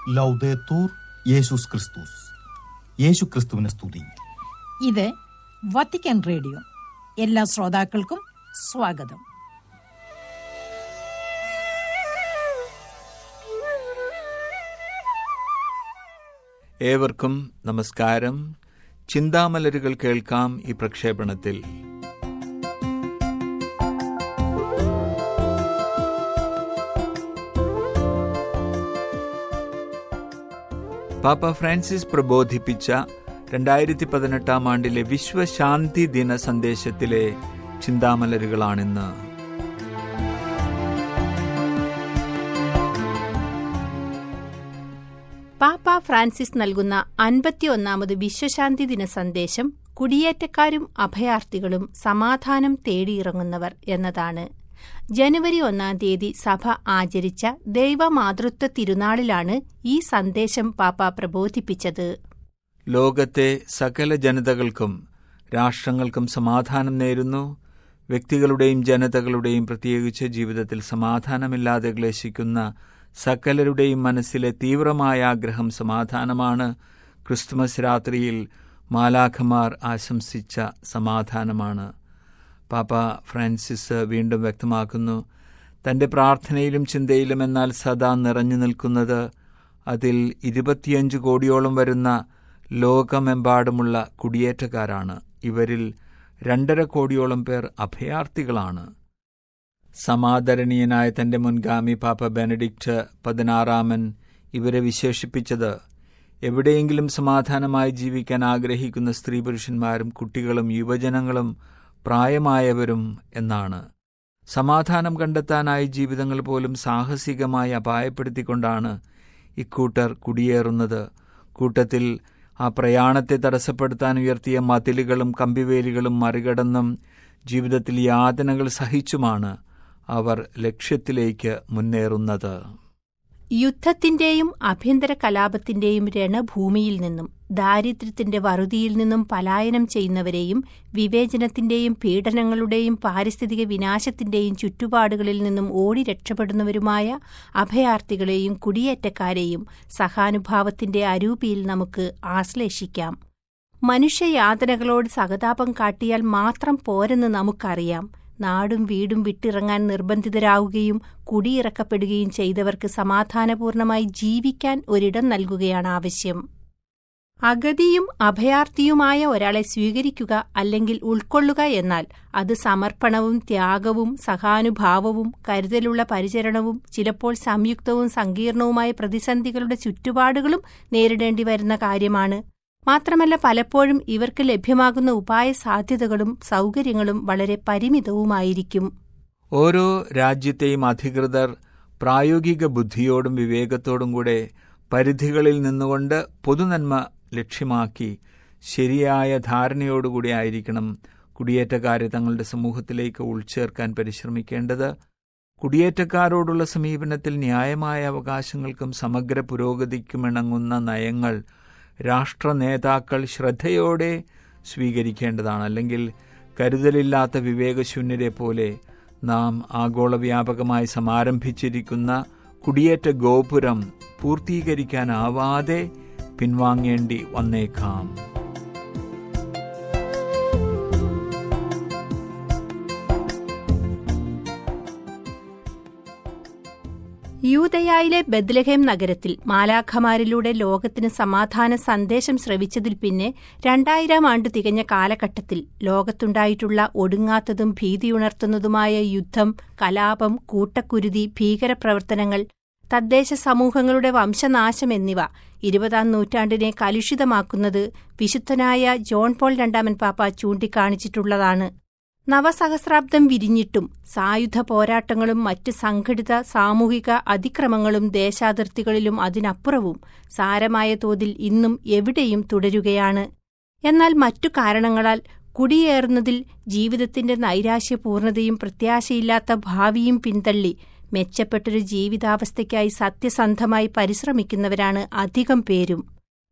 ലൗദേത്തൂർ യേശുസ് ക്രിസ്തുസ് യേശു ക്രിസ്തുവിനെ സ്തുതി ഇത് വത്തിക്കാൻ റേഡിയോ എല്ലാ ശ്രോതാക്കൾക്കും സ്വാഗതം ഏവർക്കും നമസ്കാരം ചിന്താമലരുകൾ കേൾക്കാം ഈ പ്രക്ഷേപണത്തിൽ പാപ്പ ഫ്രാൻസിസ് പ്രബോധിപ്പിച്ച രണ്ടായിരത്തി പതിനെട്ടാം ആണ്ടിലെ വിശ്വശാന്തി ദിന സന്ദേശത്തിലെ ചിന്താമലരുകളാണിന്ന് പാപ്പ ഫ്രാൻസിസ് നൽകുന്ന അൻപത്തിയൊന്നാമത് വിശ്വശാന്തി ദിന സന്ദേശം കുടിയേറ്റക്കാരും അഭയാർത്ഥികളും സമാധാനം തേടിയിറങ്ങുന്നവർ എന്നതാണ് ജനുവരി ഒന്നാം തീയതി സഭ ആചരിച്ച ദൈവമാതൃത്വ തിരുനാളിലാണ് ഈ സന്ദേശം പാപ്പ പ്രബോധിപ്പിച്ചത് ലോകത്തെ സകല ജനതകൾക്കും രാഷ്ട്രങ്ങൾക്കും സമാധാനം നേരുന്നു വ്യക്തികളുടെയും ജനതകളുടെയും പ്രത്യേകിച്ച് ജീവിതത്തിൽ സമാധാനമില്ലാതെ ക്ലേശിക്കുന്ന സകലരുടെയും മനസ്സിലെ തീവ്രമായ ആഗ്രഹം സമാധാനമാണ് ക്രിസ്തുമസ് രാത്രിയിൽ മാലാഖമാർ ആശംസിച്ച സമാധാനമാണ് പാപ്പ ഫ്രാൻസിസ് വീണ്ടും വ്യക്തമാക്കുന്നു തന്റെ പ്രാർത്ഥനയിലും ചിന്തയിലും എന്നാൽ സദാ നിറഞ്ഞു നിൽക്കുന്നത് അതിൽ ഇരുപത്തിയഞ്ച് കോടിയോളം വരുന്ന ലോകമെമ്പാടുമുള്ള കുടിയേറ്റക്കാരാണ് ഇവരിൽ രണ്ടര കോടിയോളം പേർ അഭയാർത്ഥികളാണ് സമാദരണീയനായ തന്റെ മുൻഗാമി പാപ്പ ബെനഡിക്റ്റ് പതിനാറാമൻ ഇവരെ വിശേഷിപ്പിച്ചത് എവിടെയെങ്കിലും സമാധാനമായി ജീവിക്കാൻ ആഗ്രഹിക്കുന്ന സ്ത്രീ പുരുഷന്മാരും കുട്ടികളും യുവജനങ്ങളും പ്രായമായവരും എന്നാണ് സമാധാനം കണ്ടെത്താനായി ജീവിതങ്ങൾ പോലും സാഹസികമായി അപായപ്പെടുത്തിക്കൊണ്ടാണ് ഇക്കൂട്ടർ കുടിയേറുന്നത് കൂട്ടത്തിൽ ആ പ്രയാണത്തെ തടസ്സപ്പെടുത്താൻ ഉയർത്തിയ മതിലുകളും കമ്പിവേലികളും മറികടന്നും ജീവിതത്തിൽ യാതനകൾ സഹിച്ചുമാണ് അവർ ലക്ഷ്യത്തിലേക്ക് മുന്നേറുന്നത് യുദ്ധത്തിന്റെയും ആഭ്യന്തര കലാപത്തിന്റെയും രണഭൂമിയിൽ നിന്നും ദാരിദ്ര്യത്തിന്റെ വറുതിയിൽ നിന്നും പലായനം ചെയ്യുന്നവരെയും വിവേചനത്തിന്റെയും പീഡനങ്ങളുടെയും പാരിസ്ഥിതിക വിനാശത്തിന്റെയും ചുറ്റുപാടുകളിൽ നിന്നും ഓടി രക്ഷപ്പെടുന്നവരുമായ അഭയാർത്ഥികളെയും കുടിയേറ്റക്കാരെയും സഹാനുഭാവത്തിന്റെ അരൂപിയിൽ നമുക്ക് ആശ്ലേഷിക്കാം മനുഷ്യയാതനകളോട് സഹതാപം കാട്ടിയാൽ മാത്രം പോരെന്ന് നമുക്കറിയാം നാടും വീടും വിട്ടിറങ്ങാൻ നിർബന്ധിതരാകുകയും കുടിയിറക്കപ്പെടുകയും ചെയ്തവർക്ക് സമാധാനപൂർണമായി ജീവിക്കാൻ ഒരിടം നൽകുകയാണ് ആവശ്യം അഗതിയും അഭയാർത്ഥിയുമായ ഒരാളെ സ്വീകരിക്കുക അല്ലെങ്കിൽ ഉൾക്കൊള്ളുക എന്നാൽ അത് സമർപ്പണവും ത്യാഗവും സഹാനുഭാവവും കരുതലുള്ള പരിചരണവും ചിലപ്പോൾ സംയുക്തവും സങ്കീർണവുമായ പ്രതിസന്ധികളുടെ ചുറ്റുപാടുകളും നേരിടേണ്ടി വരുന്ന കാര്യമാണ് മാത്രമല്ല പലപ്പോഴും ഇവർക്ക് ലഭ്യമാകുന്ന ഉപായ സാധ്യതകളും സൗകര്യങ്ങളും വളരെ പരിമിതവുമായിരിക്കും ഓരോ രാജ്യത്തെയും അധികൃതർ പ്രായോഗിക ബുദ്ധിയോടും വിവേകത്തോടും കൂടെ പരിധികളിൽ നിന്നുകൊണ്ട് പൊതുനന്മ ലക്ഷ്യമാക്കി ശരിയായ ധാരണയോടുകൂടി ആയിരിക്കണം കുടിയേറ്റക്കാരെ തങ്ങളുടെ സമൂഹത്തിലേക്ക് ഉൾച്ചേർക്കാൻ പരിശ്രമിക്കേണ്ടത് കുടിയേറ്റക്കാരോടുള്ള സമീപനത്തിൽ ന്യായമായ അവകാശങ്ങൾക്കും സമഗ്ര പുരോഗതിക്കുമിണങ്ങുന്ന നയങ്ങൾ രാഷ്ട്ര നേതാക്കൾ ശ്രദ്ധയോടെ സ്വീകരിക്കേണ്ടതാണ് അല്ലെങ്കിൽ കരുതലില്ലാത്ത വിവേകശൂന്യരെ പോലെ നാം ആഗോള വ്യാപകമായി സമാരംഭിച്ചിരിക്കുന്ന കുടിയേറ്റ ഗോപുരം പൂർത്തീകരിക്കാനാവാതെ പിൻവാങ്ങേണ്ടി വന്നേക്കാം യൂതയായിലെ ബദ്ലഹേം നഗരത്തിൽ മാലാഖമാരിലൂടെ ലോകത്തിന് സമാധാന സന്ദേശം ശ്രവിച്ചതിൽ പിന്നെ രണ്ടായിരം ആണ്ട് തികഞ്ഞ കാലഘട്ടത്തിൽ ലോകത്തുണ്ടായിട്ടുള്ള ഒടുങ്ങാത്തതും ഭീതിയുണർത്തുന്നതുമായ യുദ്ധം കലാപം കൂട്ടക്കുരുതി ഭീകരപ്രവർത്തനങ്ങൾ തദ്ദേശ സമൂഹങ്ങളുടെ വംശനാശം എന്നിവ ഇരുപതാം നൂറ്റാണ്ടിനെ കലുഷിതമാക്കുന്നത് വിശുദ്ധനായ ജോൺ പോൾ രണ്ടാമൻ പാപ്പ ചൂണ്ടിക്കാണിച്ചിട്ടുള്ളതാണ് നവസഹസ്രാബ്ദം വിരിഞ്ഞിട്ടും സായുധ പോരാട്ടങ്ങളും മറ്റ് സംഘടിത സാമൂഹിക അതിക്രമങ്ങളും ദേശാതിർത്തികളിലും അതിനപ്പുറവും സാരമായ തോതിൽ ഇന്നും എവിടെയും തുടരുകയാണ് എന്നാൽ മറ്റു കാരണങ്ങളാൽ കുടിയേറുന്നതിൽ ജീവിതത്തിന്റെ നൈരാശ്യപൂർണതയും പ്രത്യാശയില്ലാത്ത ഭാവിയും പിന്തള്ളി മെച്ചപ്പെട്ടൊരു ജീവിതാവസ്ഥയ്ക്കായി സത്യസന്ധമായി പരിശ്രമിക്കുന്നവരാണ് അധികം പേരും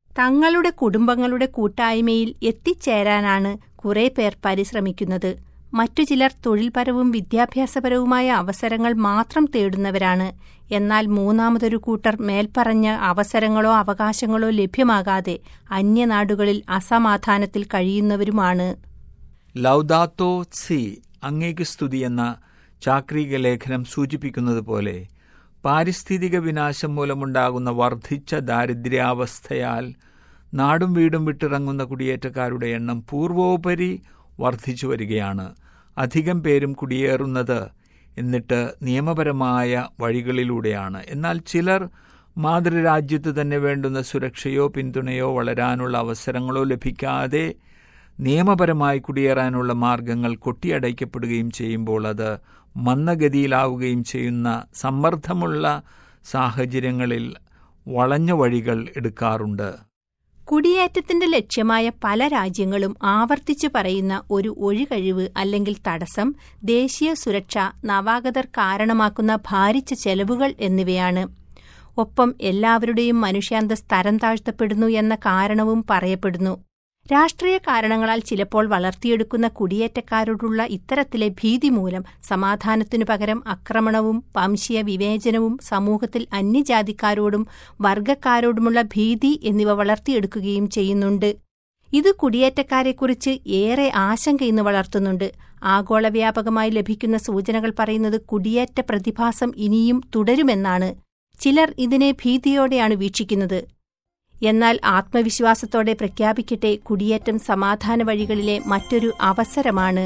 തങ്ങളുടെ കുടുംബങ്ങളുടെ കൂട്ടായ്മയിൽ എത്തിച്ചേരാനാണ് കുറെ പേർ പരിശ്രമിക്കുന്നത് മറ്റു ചിലർ തൊഴിൽപരവും വിദ്യാഭ്യാസപരവുമായ അവസരങ്ങൾ മാത്രം തേടുന്നവരാണ് എന്നാൽ മൂന്നാമതൊരു കൂട്ടർ മേൽപ്പറഞ്ഞ അവസരങ്ങളോ അവകാശങ്ങളോ ലഭ്യമാകാതെ അന്യനാടുകളിൽ അസമാധാനത്തിൽ കഴിയുന്നവരുമാണ് ലൗദാത്തോ സി അങ്ങേക്ക് സ്തുതി എന്ന ചാക്രിക ലേഖനം സൂചിപ്പിക്കുന്നത് പോലെ പാരിസ്ഥിതിക വിനാശം മൂലമുണ്ടാകുന്ന വർദ്ധിച്ച ദാരിദ്ര്യാവസ്ഥയാൽ നാടും വീടും വിട്ടിറങ്ങുന്ന കുടിയേറ്റക്കാരുടെ എണ്ണം പൂർവോപരി വർദ്ധിച്ചു വരികയാണ് അധികം പേരും കുടിയേറുന്നത് എന്നിട്ട് നിയമപരമായ വഴികളിലൂടെയാണ് എന്നാൽ ചിലർ മാതൃരാജ്യത്ത് തന്നെ വേണ്ടുന്ന സുരക്ഷയോ പിന്തുണയോ വളരാനുള്ള അവസരങ്ങളോ ലഭിക്കാതെ നിയമപരമായി കുടിയേറാനുള്ള മാർഗങ്ങൾ കൊട്ടിയടയ്ക്കപ്പെടുകയും ചെയ്യുമ്പോൾ അത് മന്ദഗതിയിലാവുകയും ചെയ്യുന്ന സമ്മർദ്ദമുള്ള സാഹചര്യങ്ങളിൽ വളഞ്ഞ വഴികൾ എടുക്കാറുണ്ട് കുടിയേറ്റത്തിന്റെ ലക്ഷ്യമായ പല രാജ്യങ്ങളും ആവർത്തിച്ചു പറയുന്ന ഒരു ഒഴികഴിവ് അല്ലെങ്കിൽ തടസ്സം ദേശീയ സുരക്ഷ നവാഗതർ കാരണമാക്കുന്ന ഭാരിച്ച ചെലവുകൾ എന്നിവയാണ് ഒപ്പം എല്ലാവരുടെയും മനുഷ്യാന്തസ് തരം താഴ്ത്തപ്പെടുന്നു എന്ന കാരണവും പറയപ്പെടുന്നു രാഷ്ട്രീയ കാരണങ്ങളാൽ ചിലപ്പോൾ വളർത്തിയെടുക്കുന്ന കുടിയേറ്റക്കാരോടുള്ള ഇത്തരത്തിലെ ഭീതി മൂലം സമാധാനത്തിനു പകരം ആക്രമണവും വംശീയ വിവേചനവും സമൂഹത്തിൽ അന്യജാതിക്കാരോടും വർഗക്കാരോടുമുള്ള ഭീതി എന്നിവ വളർത്തിയെടുക്കുകയും ചെയ്യുന്നുണ്ട് ഇത് കുടിയേറ്റക്കാരെക്കുറിച്ച് ഏറെ ആശങ്ക ഇന്ന് വളർത്തുന്നുണ്ട് ആഗോളവ്യാപകമായി ലഭിക്കുന്ന സൂചനകൾ പറയുന്നത് കുടിയേറ്റ പ്രതിഭാസം ഇനിയും തുടരുമെന്നാണ് ചിലർ ഇതിനെ ഭീതിയോടെയാണ് വീക്ഷിക്കുന്നത് എന്നാൽ ആത്മവിശ്വാസത്തോടെ പ്രഖ്യാപിക്കട്ടെ കുടിയേറ്റം സമാധാന വഴികളിലെ മറ്റൊരു അവസരമാണ്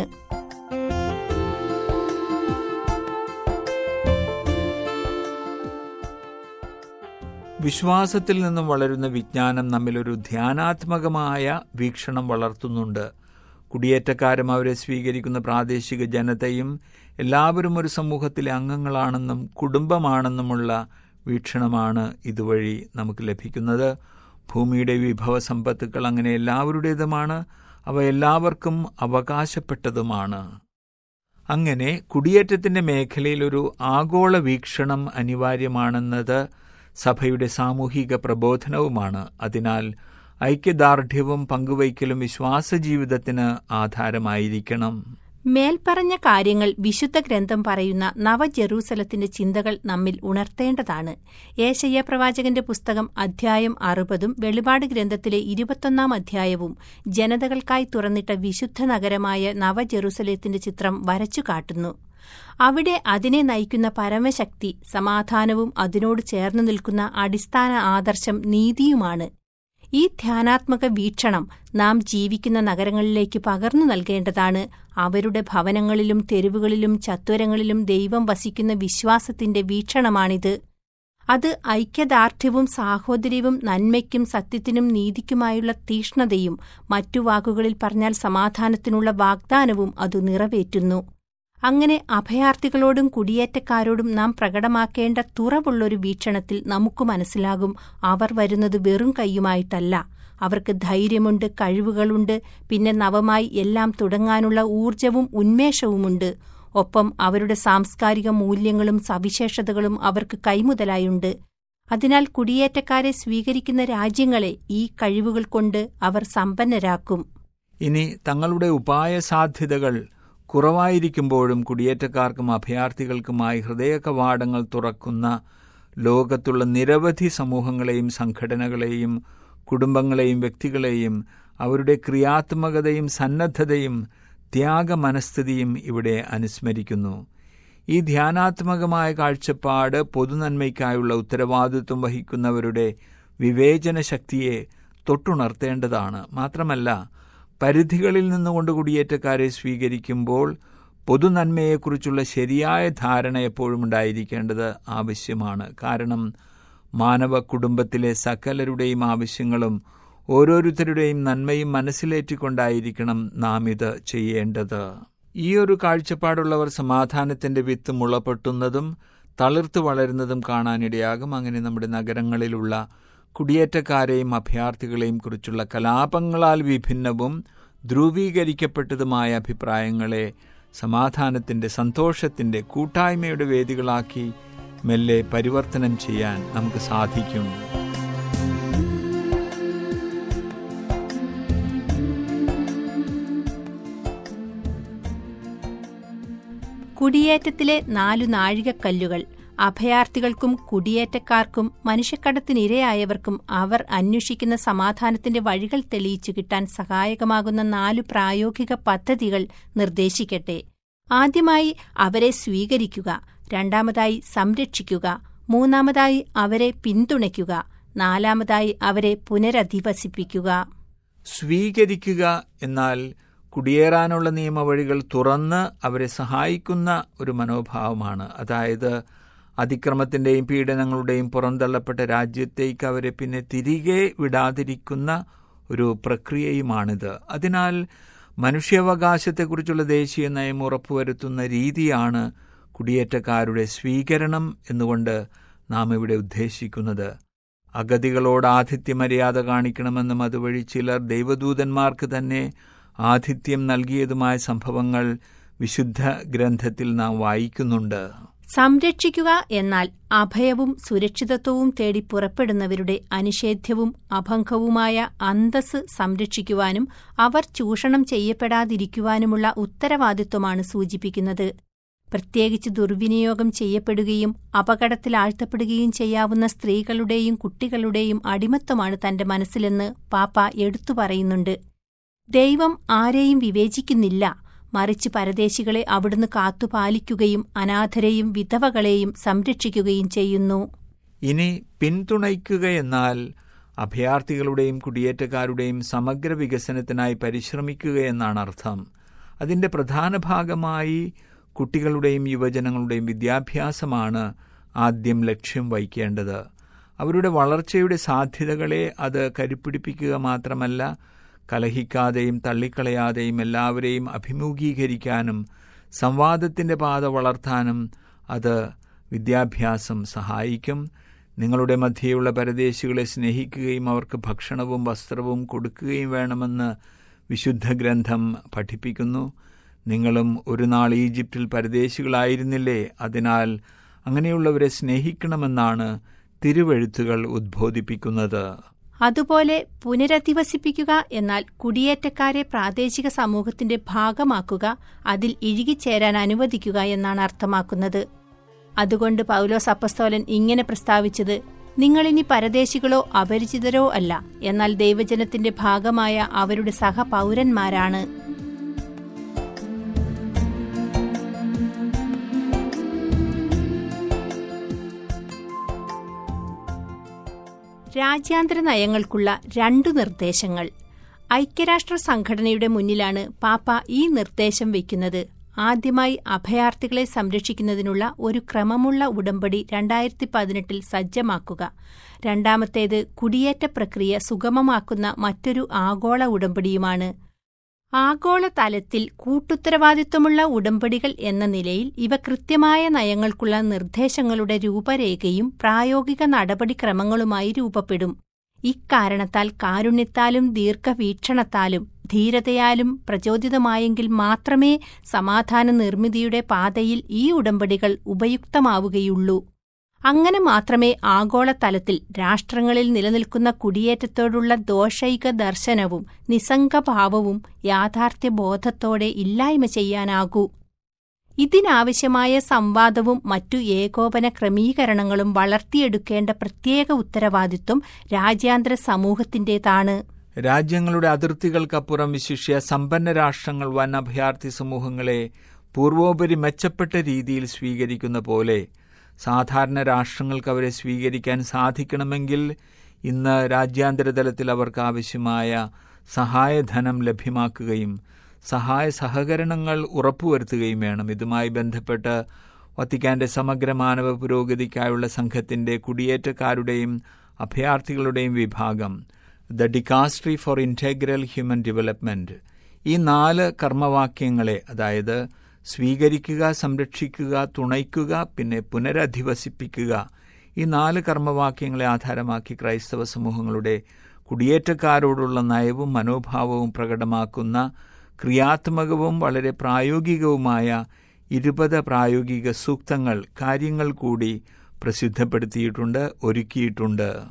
വിശ്വാസത്തിൽ നിന്നും വളരുന്ന വിജ്ഞാനം നമ്മിലൊരു ധ്യാനാത്മകമായ വീക്ഷണം വളർത്തുന്നുണ്ട് കുടിയേറ്റക്കാരും അവരെ സ്വീകരിക്കുന്ന പ്രാദേശിക ജനതയും എല്ലാവരും ഒരു സമൂഹത്തിലെ അംഗങ്ങളാണെന്നും കുടുംബമാണെന്നുമുള്ള വീക്ഷണമാണ് ഇതുവഴി നമുക്ക് ലഭിക്കുന്നത് ഭൂമിയുടെ വിഭവ സമ്പത്തുക്കൾ അങ്ങനെ എല്ലാവരുടേതുമാണ് അവ എല്ലാവർക്കും അവകാശപ്പെട്ടതുമാണ് അങ്ങനെ കുടിയേറ്റത്തിന്റെ മേഖലയിൽ ഒരു ആഗോള വീക്ഷണം അനിവാര്യമാണെന്നത് സഭയുടെ സാമൂഹിക പ്രബോധനവുമാണ് അതിനാൽ ഐക്യദാർഢ്യവും പങ്കുവയ്ക്കലും വിശ്വാസ ജീവിതത്തിന് ആധാരമായിരിക്കണം മേൽപ്പറഞ്ഞ കാര്യങ്ങൾ വിശുദ്ധ ഗ്രന്ഥം പറയുന്ന നവജെറൂസലത്തിന്റെ ചിന്തകൾ നമ്മിൽ ഉണർത്തേണ്ടതാണ് ഏശയ്യ പ്രവാചകന്റെ പുസ്തകം അധ്യായം അറുപതും വെളിപാട് ഗ്രന്ഥത്തിലെ ഇരുപത്തൊന്നാം അധ്യായവും ജനതകൾക്കായി തുറന്നിട്ട വിശുദ്ധ നഗരമായ നവജെറൂസലത്തിന്റെ ചിത്രം വരച്ചു കാട്ടുന്നു അവിടെ അതിനെ നയിക്കുന്ന പരമശക്തി സമാധാനവും അതിനോട് ചേർന്നു നിൽക്കുന്ന അടിസ്ഥാന ആദർശം നീതിയുമാണ് ഈ ധ്യാനാത്മക വീക്ഷണം നാം ജീവിക്കുന്ന നഗരങ്ങളിലേക്ക് പകർന്നു നൽകേണ്ടതാണ് അവരുടെ ഭവനങ്ങളിലും തെരുവുകളിലും ചത്വരങ്ങളിലും ദൈവം വസിക്കുന്ന വിശ്വാസത്തിന്റെ വീക്ഷണമാണിത് അത് ഐക്യദാർഢ്യവും സാഹോദര്യവും നന്മയ്ക്കും സത്യത്തിനും നീതിക്കുമായുള്ള തീഷ്ണതയും മറ്റു വാക്കുകളിൽ പറഞ്ഞാൽ സമാധാനത്തിനുള്ള വാഗ്ദാനവും അത് നിറവേറ്റുന്നു അങ്ങനെ അഭയാർത്ഥികളോടും കുടിയേറ്റക്കാരോടും നാം പ്രകടമാക്കേണ്ട തുറവുള്ളൊരു വീക്ഷണത്തിൽ നമുക്ക് മനസ്സിലാകും അവർ വരുന്നത് വെറും കൈയുമായിട്ടല്ല അവർക്ക് ധൈര്യമുണ്ട് കഴിവുകളുണ്ട് പിന്നെ നവമായി എല്ലാം തുടങ്ങാനുള്ള ഊർജവും ഉന്മേഷവുമുണ്ട് ഒപ്പം അവരുടെ സാംസ്കാരിക മൂല്യങ്ങളും സവിശേഷതകളും അവർക്ക് കൈമുതലായുണ്ട് അതിനാൽ കുടിയേറ്റക്കാരെ സ്വീകരിക്കുന്ന രാജ്യങ്ങളെ ഈ കഴിവുകൾ കൊണ്ട് അവർ സമ്പന്നരാക്കും ഇനി തങ്ങളുടെ ഉപായ സാധ്യതകൾ കുറവായിരിക്കുമ്പോഴും കുടിയേറ്റക്കാർക്കും അഭയാർത്ഥികൾക്കുമായി ഹൃദയ കവാടങ്ങൾ തുറക്കുന്ന ലോകത്തുള്ള നിരവധി സമൂഹങ്ങളെയും സംഘടനകളെയും കുടുംബങ്ങളെയും വ്യക്തികളെയും അവരുടെ ക്രിയാത്മകതയും സന്നദ്ധതയും ത്യാഗമനസ്ഥിതിയും ഇവിടെ അനുസ്മരിക്കുന്നു ഈ ധ്യാനാത്മകമായ കാഴ്ചപ്പാട് പൊതുനന്മയ്ക്കായുള്ള ഉത്തരവാദിത്വം വഹിക്കുന്നവരുടെ വിവേചന ശക്തിയെ തൊട്ടുണർത്തേണ്ടതാണ് മാത്രമല്ല പരിധികളിൽ നിന്നുകൊണ്ട് കുടിയേറ്റക്കാരെ സ്വീകരിക്കുമ്പോൾ പൊതുനന്മയെക്കുറിച്ചുള്ള ശരിയായ ധാരണ എപ്പോഴും ഉണ്ടായിരിക്കേണ്ടത് ആവശ്യമാണ് കാരണം മാനവ കുടുംബത്തിലെ സകലരുടെയും ആവശ്യങ്ങളും ഓരോരുത്തരുടെയും നന്മയും മനസ്സിലേറ്റിക്കൊണ്ടായിരിക്കണം നാം ഇത് ചെയ്യേണ്ടത് ഈ ഒരു കാഴ്ചപ്പാടുള്ളവർ സമാധാനത്തിന്റെ വിത്ത് മുളപൊട്ടുന്നതും തളിർത്തു വളരുന്നതും കാണാനിടയാകും അങ്ങനെ നമ്മുടെ നഗരങ്ങളിലുള്ള കുടിയേറ്റക്കാരെയും അഭയാർത്ഥികളെയും കുറിച്ചുള്ള കലാപങ്ങളാൽ വിഭിന്നവും ധ്രുവീകരിക്കപ്പെട്ടതുമായ അഭിപ്രായങ്ങളെ സമാധാനത്തിന്റെ സന്തോഷത്തിന്റെ കൂട്ടായ്മയുടെ വേദികളാക്കി മെല്ലെ പരിവർത്തനം ചെയ്യാൻ നമുക്ക് സാധിക്കും കുടിയേറ്റത്തിലെ നാലു നാഴികക്കല്ലുകൾ അഭയാർത്ഥികൾക്കും കുടിയേറ്റക്കാർക്കും മനുഷ്യക്കടത്തിനിരയായവർക്കും അവർ അന്വേഷിക്കുന്ന സമാധാനത്തിന്റെ വഴികൾ തെളിയിച്ചു കിട്ടാൻ സഹായകമാകുന്ന നാലു പ്രായോഗിക പദ്ധതികൾ നിർദ്ദേശിക്കട്ടെ ആദ്യമായി അവരെ സ്വീകരിക്കുക രണ്ടാമതായി സംരക്ഷിക്കുക മൂന്നാമതായി അവരെ പിന്തുണയ്ക്കുക നാലാമതായി അവരെ പുനരധിവസിപ്പിക്കുക സ്വീകരിക്കുക എന്നാൽ കുടിയേറാനുള്ള നിയമവഴികൾ തുറന്ന് അവരെ സഹായിക്കുന്ന ഒരു മനോഭാവമാണ് അതായത് അതിക്രമത്തിന്റെയും പീഡനങ്ങളുടെയും പുറന്തള്ളപ്പെട്ട രാജ്യത്തേക്ക് അവരെ പിന്നെ തിരികെ വിടാതിരിക്കുന്ന ഒരു പ്രക്രിയയുമാണിത് അതിനാൽ മനുഷ്യാവകാശത്തെക്കുറിച്ചുള്ള ദേശീയ നയം ഉറപ്പുവരുത്തുന്ന രീതിയാണ് കുടിയേറ്റക്കാരുടെ സ്വീകരണം എന്നുകൊണ്ട് നാം ഇവിടെ ഉദ്ദേശിക്കുന്നത് അഗതികളോട് ആതിഥ്യ മര്യാദ കാണിക്കണമെന്നും അതുവഴി ചിലർ ദൈവദൂതന്മാർക്ക് തന്നെ ആതിഥ്യം നൽകിയതുമായ സംഭവങ്ങൾ വിശുദ്ധ ഗ്രന്ഥത്തിൽ നാം വായിക്കുന്നുണ്ട് സംരക്ഷിക്കുക എന്നാൽ അഭയവും സുരക്ഷിതത്വവും തേടി പുറപ്പെടുന്നവരുടെ അനിഷേധ്യവും അഭംഗവുമായ അന്തസ് സംരക്ഷിക്കുവാനും അവർ ചൂഷണം ചെയ്യപ്പെടാതിരിക്കുവാനുമുള്ള ഉത്തരവാദിത്വമാണ് സൂചിപ്പിക്കുന്നത് പ്രത്യേകിച്ച് ദുർവിനിയോഗം ചെയ്യപ്പെടുകയും അപകടത്തിലാഴ്ത്തപ്പെടുകയും ചെയ്യാവുന്ന സ്ത്രീകളുടെയും കുട്ടികളുടെയും അടിമത്വമാണ് തന്റെ മനസ്സിലെന്ന് പാപ്പ എടുത്തു പറയുന്നുണ്ട് ദൈവം ആരെയും വിവേചിക്കുന്നില്ല മറിച്ച് പരദേശികളെ അവിടുന്ന് കാത്തുപാലിക്കുകയും അനാഥരെയും വിധവകളെയും സംരക്ഷിക്കുകയും ചെയ്യുന്നു ഇനി പിന്തുണയ്ക്കുകയെന്നാൽ അഭയാർത്ഥികളുടെയും കുടിയേറ്റക്കാരുടെയും സമഗ്ര വികസനത്തിനായി പരിശ്രമിക്കുക എന്നാണ് അർത്ഥം അതിന്റെ പ്രധാന ഭാഗമായി കുട്ടികളുടെയും യുവജനങ്ങളുടെയും വിദ്യാഭ്യാസമാണ് ആദ്യം ലക്ഷ്യം വഹിക്കേണ്ടത് അവരുടെ വളർച്ചയുടെ സാധ്യതകളെ അത് കരുപ്പിടിപ്പിക്കുക മാത്രമല്ല കലഹിക്കാതെയും തള്ളിക്കളയാതെയും എല്ലാവരെയും അഭിമുഖീകരിക്കാനും സംവാദത്തിന്റെ പാത വളർത്താനും അത് വിദ്യാഭ്യാസം സഹായിക്കും നിങ്ങളുടെ മധ്യയുള്ള പരദേശികളെ സ്നേഹിക്കുകയും അവർക്ക് ഭക്ഷണവും വസ്ത്രവും കൊടുക്കുകയും വേണമെന്ന് വിശുദ്ധ ഗ്രന്ഥം പഠിപ്പിക്കുന്നു നിങ്ങളും ഒരു നാൾ ഈജിപ്തിൽ പരദേശികളായിരുന്നില്ലേ അതിനാൽ അങ്ങനെയുള്ളവരെ സ്നേഹിക്കണമെന്നാണ് തിരുവെഴുത്തുകൾ ഉദ്ബോധിപ്പിക്കുന്നത് അതുപോലെ പുനരധിവസിപ്പിക്കുക എന്നാൽ കുടിയേറ്റക്കാരെ പ്രാദേശിക സമൂഹത്തിന്റെ ഭാഗമാക്കുക അതിൽ ഇഴുകിച്ചേരാൻ അനുവദിക്കുക എന്നാണ് അർത്ഥമാക്കുന്നത് അതുകൊണ്ട് പൗലോസ് അപ്പസ്തോലൻ ഇങ്ങനെ പ്രസ്താവിച്ചത് നിങ്ങളിനി പരദേശികളോ അപരിചിതരോ അല്ല എന്നാൽ ദൈവജനത്തിന്റെ ഭാഗമായ അവരുടെ സഹപൗരന്മാരാണ് രാജ്യാന്തര നയങ്ങൾക്കുള്ള രണ്ടു നിർദ്ദേശങ്ങൾ ഐക്യരാഷ്ട്ര സംഘടനയുടെ മുന്നിലാണ് പാപ്പ ഈ നിർദ്ദേശം വയ്ക്കുന്നത് ആദ്യമായി അഭയാർത്ഥികളെ സംരക്ഷിക്കുന്നതിനുള്ള ഒരു ക്രമമുള്ള ഉടമ്പടി രണ്ടായിരത്തി പതിനെട്ടിൽ സജ്ജമാക്കുക രണ്ടാമത്തേത് കുടിയേറ്റ പ്രക്രിയ സുഗമമാക്കുന്ന മറ്റൊരു ആഗോള ഉടമ്പടിയുമാണ് ആഗോള തലത്തിൽ കൂട്ടുത്തരവാദിത്വമുള്ള ഉടമ്പടികൾ എന്ന നിലയിൽ ഇവ കൃത്യമായ നയങ്ങൾക്കുള്ള നിർദ്ദേശങ്ങളുടെ രൂപരേഖയും പ്രായോഗിക നടപടിക്രമങ്ങളുമായി രൂപപ്പെടും ഇക്കാരണത്താൽ കാരുണ്യത്താലും ദീർഘവീക്ഷണത്താലും ധീരതയാലും പ്രചോദിതമായെങ്കിൽ മാത്രമേ സമാധാന നിർമ്മിതിയുടെ പാതയിൽ ഈ ഉടമ്പടികൾ ഉപയുക്തമാവുകയുള്ളൂ അങ്ങനെ മാത്രമേ ആഗോളതലത്തിൽ രാഷ്ട്രങ്ങളിൽ നിലനിൽക്കുന്ന കുടിയേറ്റത്തോടുള്ള ദോഷൈക ദർശനവും നിസ്സംഗഭാവവും യാഥാർത്ഥ്യബോധത്തോടെ ഇല്ലായ്മ ചെയ്യാനാകൂ ഇതിനാവശ്യമായ സംവാദവും മറ്റു ഏകോപന ക്രമീകരണങ്ങളും വളർത്തിയെടുക്കേണ്ട പ്രത്യേക ഉത്തരവാദിത്വം രാജ്യാന്തര സമൂഹത്തിന്റേതാണ് രാജ്യങ്ങളുടെ അതിർത്തികൾക്കപ്പുറം വിശിഷ്യ സമ്പന്ന രാഷ്ട്രങ്ങൾ വൻ അഭയാർത്ഥി സമൂഹങ്ങളെ പൂർവോപരി മെച്ചപ്പെട്ട രീതിയിൽ സ്വീകരിക്കുന്ന പോലെ സാധാരണ രാഷ്ട്രങ്ങൾക്ക് അവരെ സ്വീകരിക്കാൻ സാധിക്കണമെങ്കിൽ ഇന്ന് രാജ്യാന്തര തലത്തിൽ അവർക്ക് ആവശ്യമായ സഹായധനം ലഭ്യമാക്കുകയും സഹായ സഹകരണങ്ങൾ ഉറപ്പുവരുത്തുകയും വേണം ഇതുമായി ബന്ധപ്പെട്ട് വത്തിക്കാന്റെ സമഗ്ര മാനവ പുരോഗതിക്കായുള്ള സംഘത്തിന്റെ കുടിയേറ്റക്കാരുടെയും അഭയാർത്ഥികളുടെയും വിഭാഗം the Dicastery for Integral Human Development ഈ നാല് കർമ്മവാക്യങ്ങളെ അതായത് സ്വീകരിക്കുക സംരക്ഷിക്കുക തുണയ്ക്കുക പിന്നെ പുനരധിവസിപ്പിക്കുക ഈ നാല് കർമ്മവാക്യങ്ങളെ ആധാരമാക്കി ക്രൈസ്തവ സമൂഹങ്ങളുടെ കുടിയേറ്റക്കാരോടുള്ള നയവും മനോഭാവവും പ്രകടമാക്കുന്ന ക്രിയാത്മകവും വളരെ പ്രായോഗികവുമായ ഇരുപത് പ്രായോഗിക സൂക്തങ്ങൾ കാര്യങ്ങൾ കൂടി പ്രസിദ്ധപ്പെടുത്തിയിട്ടുണ്ട് ഒരുക്കിയിട്ടുണ്ട്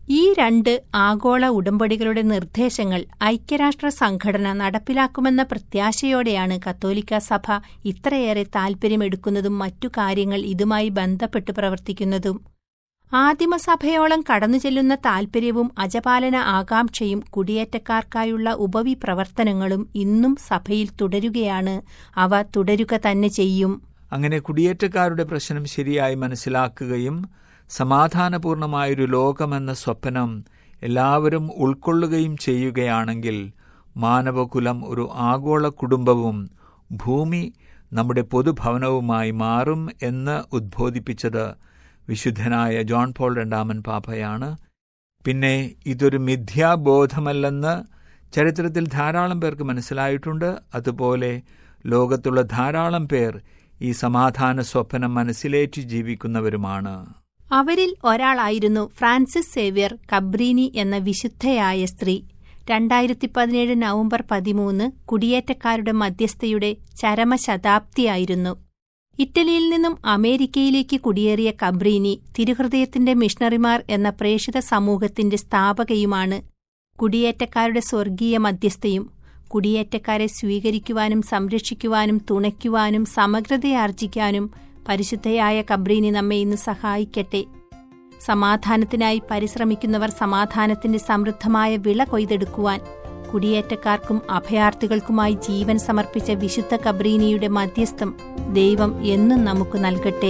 ഈ രണ്ട് ആഗോള ഉടമ്പടികളുടെ നിർദ്ദേശങ്ങൾ ഐക്യരാഷ്ട്ര സംഘടന നടപ്പിലാക്കുമെന്ന പ്രത്യാശയോടെയാണ് കത്തോലിക്ക സഭ ഇത്രയേറെ താൽപര്യമെടുക്കുന്നതും മറ്റു കാര്യങ്ങൾ ഇതുമായി ബന്ധപ്പെട്ട് പ്രവർത്തിക്കുന്നതും ആദിമസഭയോളം കടന്നുചെല്ലുന്ന താൽപര്യവും അജപാലന ആകാംക്ഷയും കുടിയേറ്റക്കാർക്കായുള്ള ഉപവി പ്രവർത്തനങ്ങളും ഇന്നും സഭയിൽ തുടരുകയാണ് അവ തുടരുക തന്നെ ചെയ്യും അങ്ങനെ കുടിയേറ്റക്കാരുടെ പ്രശ്നം ശരിയായി മനസ്സിലാക്കുകയും സമാധാനപൂർണമായൊരു ലോകമെന്ന സ്വപ്നം എല്ലാവരും ഉൾക്കൊള്ളുകയും ചെയ്യുകയാണെങ്കിൽ മാനവകുലം ഒരു ആഗോള കുടുംബവും ഭൂമി നമ്മുടെ പൊതുഭവനവുമായി മാറും എന്ന് ഉദ്ബോധിപ്പിച്ചത് വിശുദ്ധനായ ജോൺ പോൾ രണ്ടാമൻ പാപ്പയാണ് പിന്നെ ഇതൊരു മിഥ്യാബോധമല്ലെന്ന് ചരിത്രത്തിൽ ധാരാളം പേർക്ക് മനസ്സിലായിട്ടുണ്ട് അതുപോലെ ലോകത്തുള്ള ധാരാളം പേർ ഈ സമാധാന സ്വപ്നം മനസ്സിലേറ്റി ജീവിക്കുന്നവരുമാണ് അവരിൽ ഒരാളായിരുന്നു ഫ്രാൻസിസ് സേവ്യർ കബ്രീനി എന്ന വിശുദ്ധയായ സ്ത്രീ രണ്ടായിരത്തി പതിനേഴ് നവംബർ പതിമൂന്ന് കുടിയേറ്റക്കാരുടെ മധ്യസ്ഥയുടെ ചരമശതാബ്ദിയായിരുന്നു ഇറ്റലിയിൽ നിന്നും അമേരിക്കയിലേക്ക് കുടിയേറിയ കബ്രീനി തിരുഹൃദയത്തിന്റെ മിഷണറിമാർ എന്ന പ്രേഷിത സമൂഹത്തിന്റെ സ്ഥാപകയുമാണ് കുടിയേറ്റക്കാരുടെ സ്വർഗീയ മധ്യസ്ഥയും കുടിയേറ്റക്കാരെ സ്വീകരിക്കുവാനും സംരക്ഷിക്കുവാനും തുണയ്ക്കുവാനും സമഗ്രതയാർജിക്കാനും പരിശുദ്ധയായ കബ്രീനി നമ്മെ ഇന്ന് സഹായിക്കട്ടെ സമാധാനത്തിനായി പരിശ്രമിക്കുന്നവർ സമാധാനത്തിന്റെ സമൃദ്ധമായ വിള കൊയ്തെടുക്കുവാൻ കുടിയേറ്റക്കാർക്കും അഭയാർത്ഥികൾക്കുമായി ജീവൻ സമർപ്പിച്ച വിശുദ്ധ കബ്രീനിയുടെ മധ്യസ്ഥം ദൈവം എന്നും നമുക്ക് നൽകട്ടെ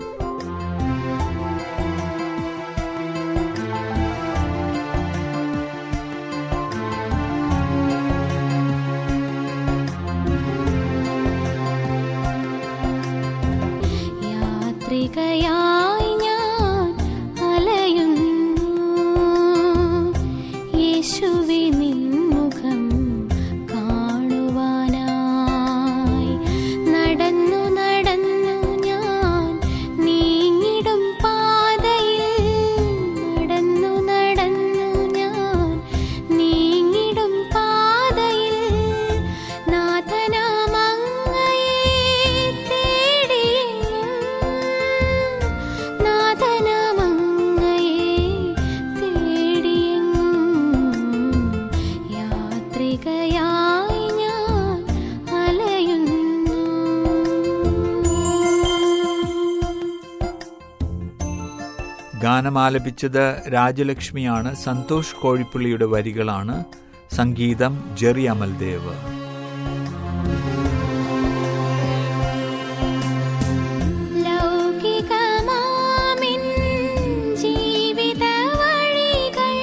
യാത്രികയായി ഞാൻ അലയുന്നു യേശുവേ നിൻമുഖം കാണുവാനായി നടന്നു നടന്നു ഞാൻ നീങ്ങിടും പാതയിൽ നടന്നു നടന്നു ഞാൻ നീങ്ങിടും പാതയിൽ നാഥനാമങ്ങയെ തേടിയെങ്ങും നാഥനാമങ്ങയെ തേടിയെങ്ങും യാത്രികയായി ഞാൻ അലയുന്നു ഗാനം ആലപിച്ചത് രാജലക്ഷ്മിയാണ് സന്തോഷ് കോഴിപ്പുള്ളിയുടെ വരികളാണ് സംഗീതം ജെറി അമൽദേവ് ലൗകികമാമിൻ ജീവിത വഴികൾ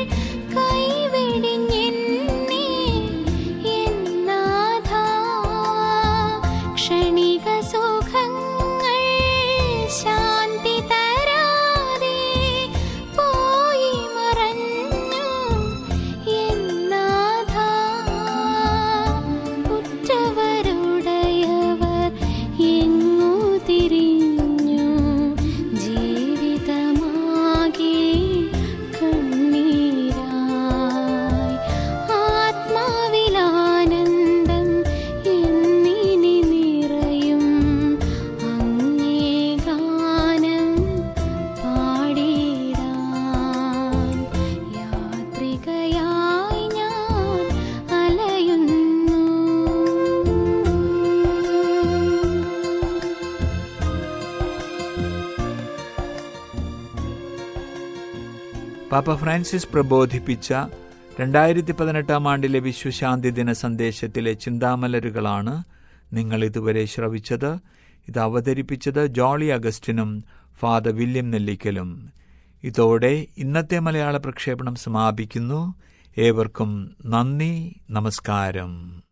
കൈവെടിഞ്ഞെന്നെ എന്നാഥാ ക്ഷണിക സുഖങ്ങൾ ശാന്തി തരാതെ പോയി മറഞ്ഞു എന്നാഥാ ഉറ്റവരുടയവർ എങ്ങു തിരിഞ്ഞു ജീവിതമാകെ കണ്ണീരായി ആത്മാവിലാനന്ദം എന്നിനി നിറയും അങ്ങേ ഗാനം പാടിടാൻ യാത്രികയായി ഞാൻ അലയുന്നു പാപ്പ ഫ്രാൻസിസ് പ്രബോധിപ്പിച്ച രണ്ടായിരത്തി പതിനെട്ടാം ആണ്ടിലെ വിശ്വശാന്തി ദിന സന്ദേശത്തിലെ ചിന്താമലരുകളാണ് നിങ്ങൾ ഇതുവരെ ശ്രവിച്ചത് ഇത് അവതരിപ്പിച്ചത് ജോളി അഗസ്റ്റിനും ഫാദർ വില്യം നെല്ലിക്കലും ഇതോടെ ഇന്നത്തെ മലയാള പ്രക്ഷേപണം സമാപിക്കുന്നു ഏവർക്കും നന്ദി നമസ്കാരം